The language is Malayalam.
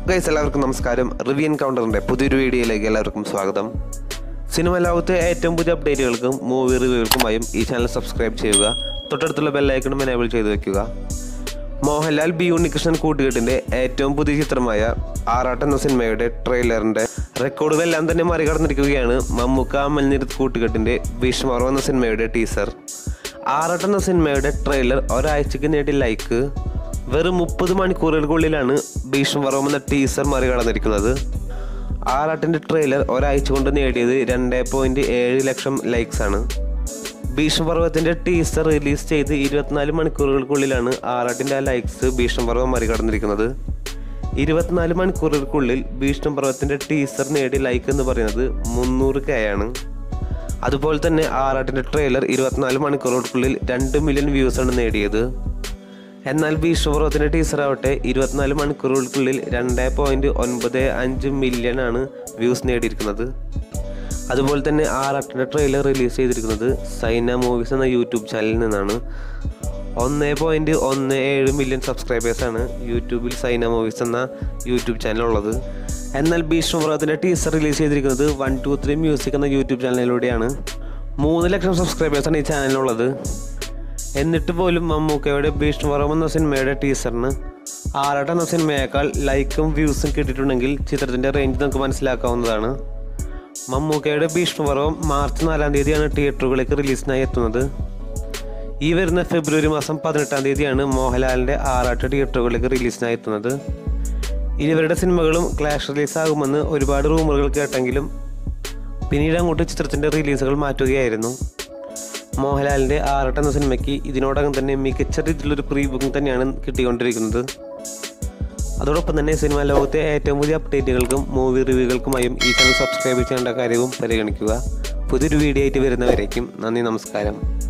ഗൈസ് എല്ലാവർക്കും നമസ്കാരം റിവ്യൂ എൻകൗണ്ടറിൻ്റെ പുതിയൊരു വീഡിയോയിലേക്ക് എല്ലാവർക്കും സ്വാഗതം സിനിമ ലോകത്തെ ഏറ്റവും പുതിയ അപ്ഡേറ്റുകൾക്കും മൂവി റിവ്യൂകൾക്കുമായും ഈ ചാനൽ സബ്സ്ക്രൈബ് ചെയ്യുക തൊട്ടടുത്തുള്ള ബെല്ലൈക്കണും എനേബിൾ ചെയ്ത് വെക്കുക മോഹൻലാൽ ബി ഉണ്ണികൃഷ്ണൻ കൂട്ടുകെട്ടിൻ്റെ ഏറ്റവും പുതിയ ചിത്രമായ ആറാട്ട് എന്ന സിനിമയുടെ ട്രെയിലറിൻ്റെ റെക്കോർഡുകളെല്ലാം തന്നെ മറികടന്നിരിക്കുകയാണ് മമ്മൂക്ക മഞ്ഞിരുത്ത് കൂട്ടുകെട്ടിൻ്റെ ഭീഷ്മർവ് എന്ന സിനിമയുടെ ടീസർ ആറാട്ട് എന്ന സിനിമയുടെ ട്രെയിലർ ഒരാഴ്ചയ്ക്ക് നേടി ലൈക്ക് വെറും മുപ്പത് മണിക്കൂറുകൾക്കുള്ളിലാണ് ഭീഷ്മപർവം എന്ന ടീസർ മറികടന്നിരിക്കുന്നത് ആറാട്ടിൻ്റെ ട്രെയിലർ ഒരാഴ്ച കൊണ്ട് നേടിയത് രണ്ട് പോയിൻറ്റ് ഏഴ് ലക്ഷം ലൈക്സ് ആണ് ഭീഷ്മപർവത്തിൻ്റെ ടീസർ റിലീസ് ചെയ്ത് ഇരുപത്തിനാല് മണിക്കൂറുകൾക്കുള്ളിലാണ് ആറാട്ടിൻ്റെ ആ ലൈക്സ് ഭീഷ്മപർവം മറികടന്നിരിക്കുന്നത് ഇരുപത്തിനാല് മണിക്കൂറുകൾക്കുള്ളിൽ ഭീഷ്മപർവത്തിൻ്റെ ടീസർ നേടിയ ലൈക്ക് എന്ന് പറയുന്നത് മുന്നൂറ് കെ ആണ് അതുപോലെ തന്നെ ആറാട്ടിൻ്റെ ട്രെയിലർ ഇരുപത്തിനാല് മണിക്കൂറുകൾക്കുള്ളിൽ രണ്ട് മില്യൺ വ്യൂസാണ് നേടിയത് എന്നാൽ ഭീഷ്മപർവത്തിൻ്റെ ടീസർ ആവട്ടെ ഇരുപത്തിനാല് മണിക്കൂറുകൾക്കുള്ളിൽ രണ്ട് പോയിൻറ്റ് ഒൻപത് അഞ്ച് മില്യൺ ആണ് വ്യൂസ് നേടിയിരിക്കുന്നത് അതുപോലെ തന്നെ ആറാട്ടിൻ്റെ ട്രെയിലർ റിലീസ് ചെയ്തിരിക്കുന്നത് സൈന മൂവീസ് എന്ന യൂട്യൂബ് ചാനലിൽ നിന്നാണ് ഒന്ന് പോയിൻറ്റ് ഒന്ന് ഏഴ് മില്യൺ സബ്സ്ക്രൈബേഴ്സാണ് യൂട്യൂബിൽ സൈന മൂവീസ് എന്ന യൂട്യൂബ് ചാനൽ ഉള്ളത് എന്നാൽ ഭീഷ്മപർവത്തിൻ്റെ ടീസർ റിലീസ് ചെയ്തിരിക്കുന്നത് വൺ ടു ത്രീ മ്യൂസിക് എന്ന യൂട്യൂബ് ചാനലിലൂടെയാണ് മൂന്ന് ലക്ഷം സബ്സ്ക്രൈബേഴ്സാണ് ഈ ചാനലിലുള്ളത് എന്നിട്ട് പോലും മമ്മൂക്കയുടെ ഭീഷ്മപർവം എന്ന സിനിമയുടെ ടീസറിന് ആറാട്ട് എന്ന സിനിമയേക്കാൾ ലൈക്കും വ്യൂസും കിട്ടിയിട്ടുണ്ടെങ്കിൽ ചിത്രത്തിൻ്റെ റേഞ്ച് നമുക്ക് മനസ്സിലാക്കാവുന്നതാണ് മമ്മൂക്കയുടെ ഭീഷ്മപർവം മാർച്ച് നാലാം തീയതിയാണ് തിയേറ്ററുകളിലേക്ക് റിലീസിനായി എത്തുന്നത് ഈ വരുന്ന ഫെബ്രുവരി മാസം പതിനെട്ടാം തീയതിയാണ് മോഹൻലാലിൻ്റെ ആറാട്ട് തിയേറ്ററുകളിലേക്ക് റിലീസിനായി എത്തുന്നത് ഇരുവരുടെ സിനിമകളും ക്ലാഷ് റിലീസ് ആകുമെന്ന് ഒരുപാട് റൂമറുകൾ കേട്ടെങ്കിലും പിന്നീട് അങ്ങോട്ട് ചിത്രത്തിൻ്റെ റിലീസുകൾ മാറ്റുകയായിരുന്നു മോഹൻലാലിൻ്റെ ആറട്ട് എന്ന സിനിമയ്ക്ക് ഇതിനോടകം തന്നെ മികച്ച രീതിയിലൊരു പ്രീ ബുക്കിംഗ് തന്നെയാണ് കിട്ടിക്കൊണ്ടിരിക്കുന്നത് അതോടൊപ്പം തന്നെ സിനിമാ ലോകത്തെ ഏറ്റവും പുതിയ അപ്ഡേറ്റുകൾക്കും മൂവി റിവ്യൂകൾക്കുമായും ഈ ചാനൽ സബ്സ്ക്രൈബ് ചെയ്യേണ്ട കാര്യവും പരിഗണിക്കുക പുതിയൊരു വീഡിയോ ആയിട്ട് വരുന്നവരേക്കും നന്ദി നമസ്കാരം